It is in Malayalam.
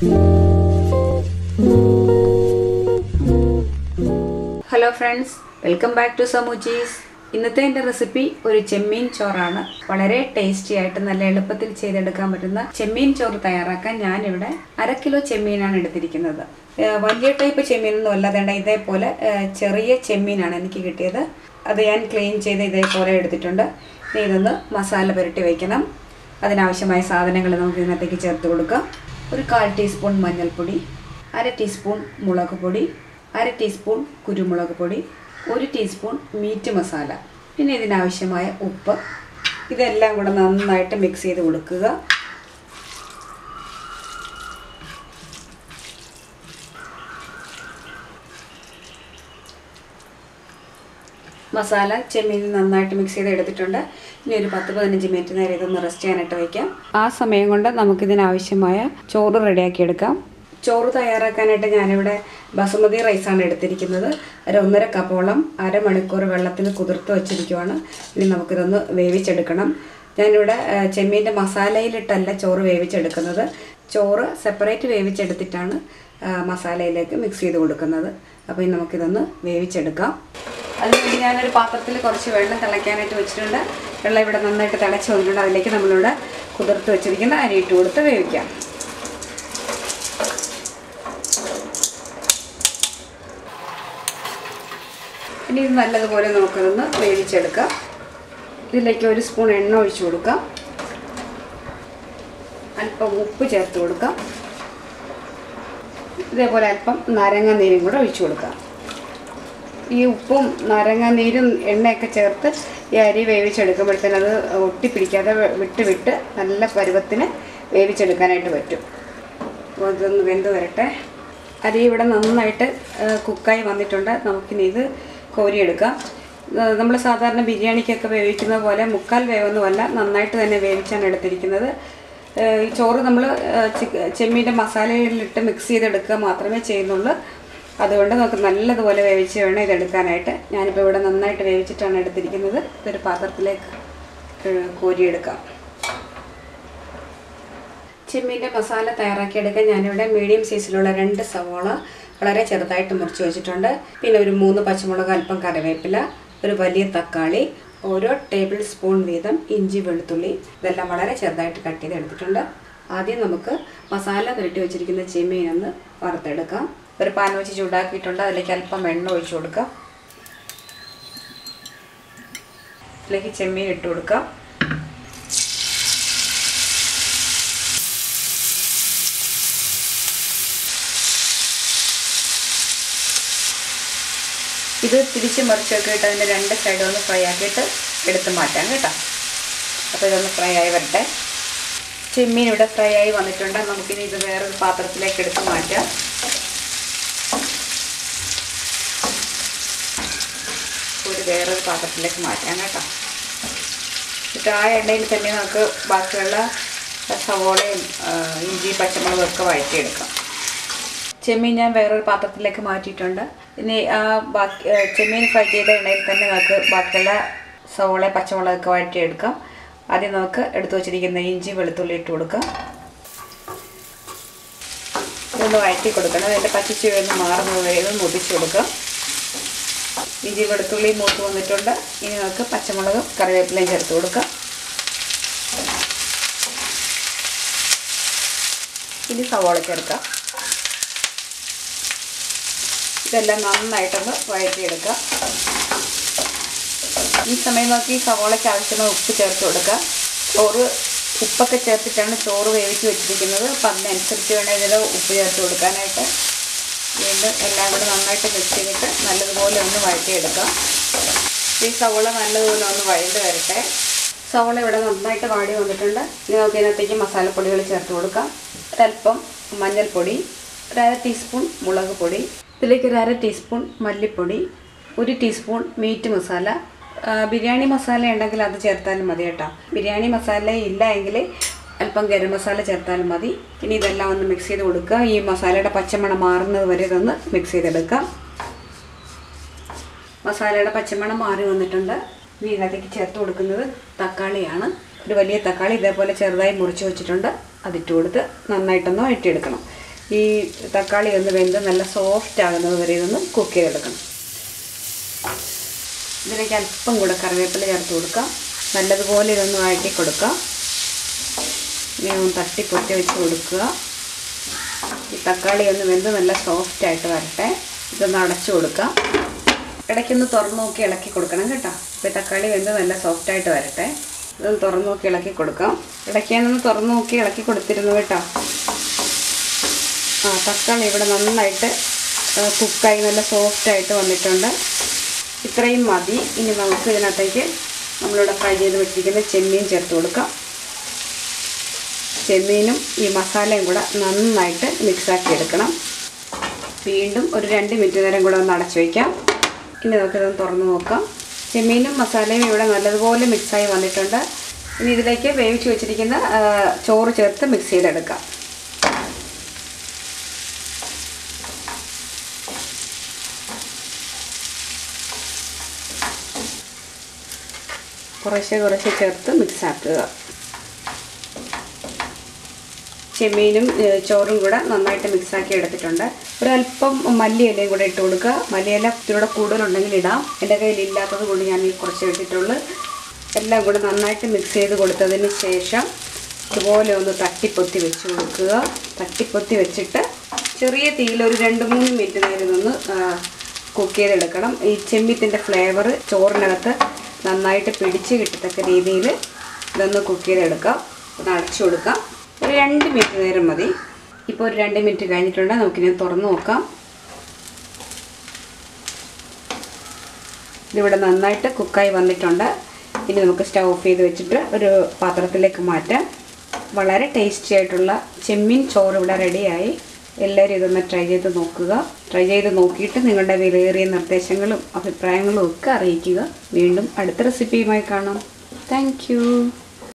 hello friends welcome back to സമൂച്ചീസ് ഇന്നത്തെ എൻ്റെ റെസിപ്പി ഒരു ചെമ്മീൻ ചോറാണ് വളരെ ടേസ്റ്റി ആയിട്ട് നല്ല എളുപ്പത്തിൽ ചെയ്തെടുക്കാൻ പറ്റുന്ന ചെമ്മീൻ ചോറ് തയ്യാറാക്കാൻ ഞാനിവിടെ അര കിലോ ചെമ്മീനാണ് എടുത്തിരിക്കുന്നത് ഏഹ് വലിയ ടൈപ്പ് ചെമ്മീനൊന്നും അല്ലാതെ ഇതേപോലെ ഏഹ് ചെറിയ ചെമ്മീനാണ് എനിക്ക് കിട്ടിയത് അത് ഞാൻ ക്ലീൻ ചെയ്ത് ഇതേപോലെ എടുത്തിട്ടുണ്ട് ഇനി ഇതൊന്ന് മസാല പുരട്ടി വയ്ക്കണം അതിനാവശ്യമായ സാധനങ്ങൾ നമുക്ക് ഇതിനകത്തേക്ക് ചേർത്ത് കൊടുക്കാം ഒരു കാൽ ടീസ്പൂൺ മഞ്ഞൾപ്പൊടി അര ടീസ്പൂൺ മുളക് പൊടി അര ടീസ്പൂൺ കുരുമുളക് പൊടി ഒരു ടീസ്പൂൺ മീറ്റ് മസാല പിന്നെ ഇതിനാവശ്യമായ ഉപ്പ് ഇതെല്ലാം കൂടെ നന്നായിട്ട് മിക്സ് ചെയ്ത് കൊടുക്കുക മസാല ചെമ്മീൻ നന്നായിട്ട് മിക്സ് ചെയ്ത് എടുത്തിട്ടുണ്ട് ഇനി ഒരു പത്ത് പതിനഞ്ച് മിനിറ്റ് നേരം ഇതൊന്ന് റെസ്റ്റ് ചെയ്യാനായിട്ട് വയ്ക്കാം ആ സമയം കൊണ്ട് നമുക്കിതിനാവശ്യമായ ചോറ് റെഡിയാക്കി എടുക്കാം ചോറ് തയ്യാറാക്കാനായിട്ട് ഞാനിവിടെ ബസുമതി റൈസാണ് എടുത്തിരിക്കുന്നത് ഒരു ഒന്നര കപ്പോളം അരമണിക്കൂർ വെള്ളത്തിൽ കുതിർത്ത് വച്ചിരിക്കുവാണ് ഇനി നമുക്കിതൊന്ന് വേവിച്ചെടുക്കണം ഞാനിവിടെ ആ, ചെമ്മീൻ്റെ മസാലയിലിട്ടല്ല ചോറ് വേവിച്ചെടുക്കുന്നത് ചോറ് സെപ്പറേറ്റ് വേവിച്ചെടുത്തിട്ടാണ് ആ, മസാലയിലേക്ക് മിക്സ് ചെയ്ത് കൊടുക്കുന്നത് അപ്പോൾ ഇനി നമുക്കിതൊന്ന് വേവിച്ചെടുക്കാം അതിനുവേണ്ടി ഞാനൊരു പാത്രത്തിൽ കുറച്ച് വെള്ളം തിളയ്ക്കാനായിട്ട് വെച്ചിട്ടുണ്ട് വെള്ളം ഇവിടെ നന്നായിട്ട് തിളച്ച് വന്നിട്ടുണ്ട് അതിലേക്ക് നമ്മളിവിടെ കുതിർത്ത് വെച്ചിരിക്കുന്ന അരി ഇട്ട് കൊടുത്ത് വേവിക്കാം ഇനി ഇത് നല്ലതുപോലെ നമുക്കിതൊന്ന് വേവിച്ചെടുക്കാം ഇതിലേക്ക് ഒരു സ്പൂൺ എണ്ണ ഒഴിച്ചു കൊടുക്കാം അല്പം ഉപ്പ് ചേർത്ത് കൊടുക്കാം ഇതേപോലെ അല്പം നാരങ്ങ നീരും കൂടെ ഒഴിച്ചു കൊടുക്കാം ഈ ഉപ്പും നാരങ്ങ നീരും എണ്ണയൊക്കെ ചേർത്ത് ഈ അരി വേവിച്ചെടുക്കുമ്പോഴത്തേന് അത് ഒട്ടിപ്പിടിക്കാതെ വെ- വിട്ട് വിട്ട് നല്ല പരുവത്തിന് വേവിച്ചെടുക്കാനായിട്ട് പറ്റും അപ്പോൾ ഇതൊന്ന് വെന്ത് വരട്ടെ അരി ഇവിടെ നന്നായിട്ട് ആ, കുക്കായി വന്നിട്ടുണ്ട് നമുക്കിനി ഇത് കോരിയെടുക്കാം നമ്മൾ സാധാരണ ബിരിയാണിക്കൊക്കെ വേവിക്കുന്ന പോലെ മുക്കാൽ വേവൊന്നുമല്ല നന്നായിട്ട് തന്നെ വേവിച്ചാണ് എടുത്തിരിക്കുന്നത് ആ, ഈ ചോറ് നമ്മൾ ചെമ്മീൻ്റെ മസാലയിലിട്ട് മിക്സ് ചെയ്തെടുക്കുക മാത്രമേ ചെയ്യുന്നുള്ളൂ അതുകൊണ്ട് നമുക്ക് നല്ലതുപോലെ വേവിച്ച് വേണം ഇതെടുക്കാനായിട്ട് ഞാനിപ്പോൾ ഇവിടെ നന്നായിട്ട് വേവിച്ചിട്ടാണ് എടുത്തിരിക്കുന്നത് ഇതൊരു പാത്രത്തിലേക്ക് ഏഹ്, കോരിയെടുക്കാം ചെമ്മീൻ്റെ മസാല തയ്യാറാക്കിയെടുക്കാൻ ഞാനിവിടെ മീഡിയം സൈസിലുള്ള രണ്ട് സവോള വളരെ ചെറുതായിട്ട് മുറിച്ച് വെച്ചിട്ടുണ്ട് പിന്നെ ഒരു മൂന്ന് പച്ചമുളക് അല്പം കറിവേപ്പില ഒരു വലിയ തക്കാളി ഓരോ ടേബിൾ സ്പൂൺ വീതം ഇഞ്ചി വെളുത്തുള്ളി ഇതെല്ലാം വളരെ ചെറുതായിട്ട് കട്ട് ചെയ്ത് എടുത്തിട്ടുണ്ട് ആദ്യം നമുക്ക് മസാല പുരട്ടി വെച്ചിരിക്കുന്ന ചെമ്മീൻ ഒന്ന് വറുത്തെടുക്കാം ഒരു പാൻ വെച്ച് ചൂടാക്കിയിട്ടുണ്ട് അതിലേക്ക് അല്പം എണ്ണ ഒഴിച്ചു കൊടുക്കാം ഇതിലേക്ക് ചെമ്മീൻ ഇട്ട് കൊടുക്കാം ഇത് തിരിച്ച് മറിച്ചൊക്കെ ഇട്ട് അതിൻ്റെ രണ്ട് സൈഡും ഒന്ന് ഫ്രൈ ആക്കിയിട്ട് എടുത്ത് മാറ്റാം കേട്ടോ അപ്പോൾ ഇതൊന്ന് ഫ്രൈ ആയി വരട്ടെ ചെമ്മീൻ ഇവിടെ ഫ്രൈ ആയി വന്നിട്ടുണ്ട് നമുക്കിനി ഇത് വേറൊരു പാത്രത്തിലേക്ക് എടുത്ത് മാറ്റാം ഒരു വേറൊരു പാത്രത്തിലേക്ക് മാറ്റാം കേട്ടോ എന്നിട്ട് ആ എണ്ണയിൽ തന്നെ നമുക്ക് ബാക്കിയുള്ള സവോളയും ആ, ഇഞ്ചി പച്ചമുളകും ഒക്കെ വഴറ്റിയെടുക്കാം ചെമ്മീൻ ഞാൻ വേറൊരു പാത്രത്തിലേക്ക് മാറ്റിയിട്ടുണ്ട് ഇനി ആ ബാക്കി ആ, ചെമ്മീൻ ഫ്രൈ ചെയ്ത എണ്ണയിൽ തന്നെ നമുക്ക് ബാക്കിയുള്ള സവോള പച്ചമുളകൊക്കെ വഴറ്റിയെടുക്കാം ആദ്യം നമുക്ക് എടുത്തു വച്ചിരിക്കുന്ന ഇഞ്ചി വെളുത്തുള്ളി ഇട്ട് കൊടുക്കാം ഇതൊന്ന് വഴറ്റി കൊടുക്കണം അതിൻ്റെ പച്ചച്ചുവ ഒന്ന് മാറുന്നത് വരെ ഇത് മുതിച്ച് കൊടുക്കാം ഇഞ്ചി വെളുത്തുള്ളി മൂത്ത് വന്നിട്ടുണ്ട് ഇനി നമുക്ക് പച്ചമുളകും കറിവേപ്പിലയും ചേർത്ത് കൊടുക്കാം ഇനി സവോള ചേർക്കാം ഇതെല്ലാം നന്നായിട്ടൊന്ന് വഴറ്റിയെടുക്കുക ഈ സമയം നോക്കി സവോളയ്ക്ക് ആവശ്യമായ ഉപ്പ് ചേർത്ത് കൊടുക്കുക ചോറ് ഉപ്പൊക്കെ ചേർത്തിട്ടാണ് ചോറ് വേവിച്ച് വെച്ചിരിക്കുന്നത് അപ്പം അതിനനുസരിച്ച് വേണം ഇതിൽ ഉപ്പ് ചേർത്ത് കൊടുക്കാനായിട്ട് വീണ്ടും എല്ലാം കൂടെ നന്നായിട്ട് മിക്സ് ചെയ്തിട്ട് നല്ലതുപോലെ ഒന്ന് വഴറ്റിയെടുക്കാം ഈ സവോള നല്ലതുപോലെ ഒന്ന് വഴണ്ട് വരട്ടെ സവോള ഇവിടെ നന്നായിട്ട് വാടി വന്നിട്ടുണ്ട് ഇനി നമുക്ക് ഇതിനകത്തേക്ക് മസാലപ്പൊടികൾ ചേർത്ത് കൊടുക്കാം ഒരല്പം മഞ്ഞൾപ്പൊടി ഒരു അര ടീസ്പൂൺ മുളക് പൊടി ഇതിലേക്ക് ഒരു അര ടീസ്പൂൺ മല്ലിപ്പൊടി ഒരു ടീസ്പൂൺ മീറ്റ് മസാല ആ, ബിരിയാണി മസാല ഉണ്ടെങ്കിൽ അത് ചേർത്താലും മതി കേട്ടോ ബിരിയാണി മസാല ഇല്ല എങ്കിൽ അല്പം ഗരം മസാല ചേർത്താലും മതി ഇനി ഇതെല്ലാം ഒന്ന് മിക്സ് ചെയ്ത് കൊടുക്കുക ഈ മസാലയുടെ പച്ചമണം മാറുന്നത് വരെ ഇതൊന്ന് മിക്സ് ചെയ്തെടുക്കാം മസാലയുടെ പച്ചമണം മാറി വന്നിട്ടുണ്ട് ഇനി ഇതിനകത്തേക്ക് ചേർത്ത് കൊടുക്കുന്നത് തക്കാളിയാണ് ഒരു വലിയ തക്കാളി ഇതേപോലെ ചെറുതായി മുറിച്ച് വെച്ചിട്ടുണ്ട് അതിട്ട് കൊടുത്ത് നന്നായിട്ടൊന്ന് വഴറ്റിയെടുക്കണം ഈ തക്കാളി ഒന്ന് വെന്ത് നല്ല സോഫ്റ്റ് ആകുന്നത് വരെ ഇതൊന്ന് കുക്ക് ചെയ്തെടുക്കണം ഇതിലേക്ക് അല്പം കൂടെ കറിവേപ്പില ചേർത്ത് കൊടുക്കാം നല്ലതുപോലെ ഇതൊന്ന് വഴറ്റി കൊടുക്കാം ഇനി ഒന്ന് തട്ടി പൊത്തി വെച്ച് കൊടുക്കുക ഈ തക്കാളി ഒന്ന് വെന്ത് നല്ല സോഫ്റ്റ് ആയിട്ട് വരട്ടെ ഇതൊന്ന് അടച്ചു കൊടുക്കാം ഇടയ്ക്കൊന്ന് തുറന്നു നോക്കി ഇളക്കി കൊടുക്കണം കേട്ടോ ഇപ്പോൾ ഈ തക്കാളി വെന്ത് നല്ല സോഫ്റ്റ് ആയിട്ട് വരട്ടെ ഇതൊന്ന് തുറന്നു നോക്കി ഇളക്കി കൊടുക്കാം ഇടയ്ക്ക് ഞാനൊന്ന് തുറന്നു നോക്കി ഇളക്കി കൊടുത്തിരുന്നു കേട്ടോ ആ തക്കാളി ഇവിടെ നന്നായിട്ട് കുക്കായി നല്ല സോഫ്റ്റ് ആയിട്ട് വന്നിട്ടുണ്ട് ഇത്രയും മതി ഇനി നമുക്ക് ഇതിനകത്തേക്ക് നമ്മളിവിടെ ഫ്രൈ ചെയ്ത് വെച്ചിരിക്കുന്ന ചെമ്മീൻ ചേർത്ത് കൊടുക്കാം ചെമ്മീനും ഈ മസാലയും കൂടെ നന്നായിട്ട് മിക്സാക്കി എടുക്കണം വീണ്ടും ഒരു രണ്ട് മിനിറ്റ് നേരം കൂടെ ഒന്ന് അടച്ചു വയ്ക്കാം ഇനി നമുക്കിതൊന്ന് തുറന്ന് നോക്കാം ചെമ്മീനും മസാലയും ഇവിടെ നല്ലതുപോലെ മിക്സായി വന്നിട്ടുണ്ട് ഇനി ഇതിലേക്ക് വേവിച്ച് വെച്ചിരിക്കുന്ന ആ, ചോറ് ചേർത്ത് മിക്സ് ചെയ്തെടുക്കാം കുറേശ്ശെ കുറേശ്ശെ ചേർത്ത് മിക്സ് ആക്കുക ചെമ്മീനും ഏഹ്, ചോറും കൂടെ നന്നായിട്ട് മിക്സാക്കി എടുത്തിട്ടുണ്ട് ഒരല്പം മല്ലിയിലയും കൂടെ ഇട്ട് കൊടുക്കുക മല്ലിയില ഇത്തിരി കൂടുതലുണ്ടെങ്കിൽ ഇടാം എൻ്റെ കയ്യിൽ ഇല്ലാത്തത് കൊണ്ട് ഞാൻ ഈ കുറച്ച് ഇട്ടിട്ടുള്ളൂ എല്ലാം കൂടെ നന്നായിട്ട് മിക്സ് ചെയ്ത് കൊടുത്തതിന് ശേഷം ഇതുപോലെ ഒന്ന് തട്ടിപ്പൊത്തി വെച്ച് കൊടുക്കുക തട്ടിപ്പൊത്തി വെച്ചിട്ട് ചെറിയ തീയിൽ ഒരു രണ്ട് മൂന്ന് മിനിറ്റ് നേരം ഒന്ന് കുക്ക് ചെയ്തെടുക്കണം ഈ ചെമ്മീത്തിൻ്റെ ഫ്ലേവർ ചോറിനകത്ത് നന്നായിട്ട് പിടിച്ച് കിട്ടത്തക്ക രീതിയിൽ ഇതൊന്ന് കുക്ക് ചെയ്തെടുക്കാം ഒന്ന് അടച്ചു കൊടുക്കാം ഒരു രണ്ട് മിനിറ്റ് നേരം മതി ഇപ്പോൾ ഒരു രണ്ട് മിനിറ്റ് കഴിഞ്ഞിട്ടുണ്ട് നമുക്കിനി തുറന്ന് നോക്കാം ഇതിവിടെ നന്നായിട്ട് കുക്കായി വന്നിട്ടുണ്ട് ഇനി നമുക്ക് സ്റ്റവ് ഓഫ് ചെയ്ത് വെച്ചിട്ട് ഒരു പാത്രത്തിലേക്ക് മാറ്റാം വളരെ ടേസ്റ്റി ആയിട്ടുള്ള ചെമ്മീൻ ചോറ് ഇവിടെ റെഡിയായി എല്ലാവരും ഇതൊന്ന് ട്രൈ ചെയ്ത് നോക്കുക ട്രൈ ചെയ്ത് നോക്കിയിട്ട് നിങ്ങളുടെ വിലയേറിയ നിർദ്ദേശങ്ങളും അഭിപ്രായങ്ങളും ഒക്കെ അറിയിക്കുക വീണ്ടും അടുത്ത റെസിപ്പിയുമായി കാണാം താങ്ക്